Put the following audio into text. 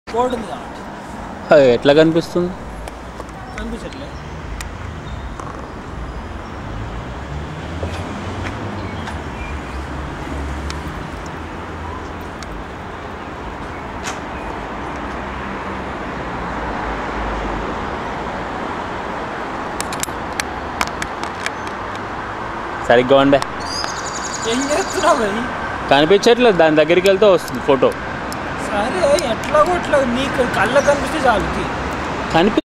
Board ఉంది కాబట్టి అది ఎట్లా కనిపిస్తుంది కనిపించట్లే సరిగ్గా ఉండే ఏం చేస్తున్నావు భయ్ కనిపించట్లేదు దాని దగ్గరికి వెళ్తే వస్తుంది ఫోటో సరే ఎట్లాగో ఎట్లా నీకు కళ్ళ కనిపిస్తే చాలు తీ. కనిపి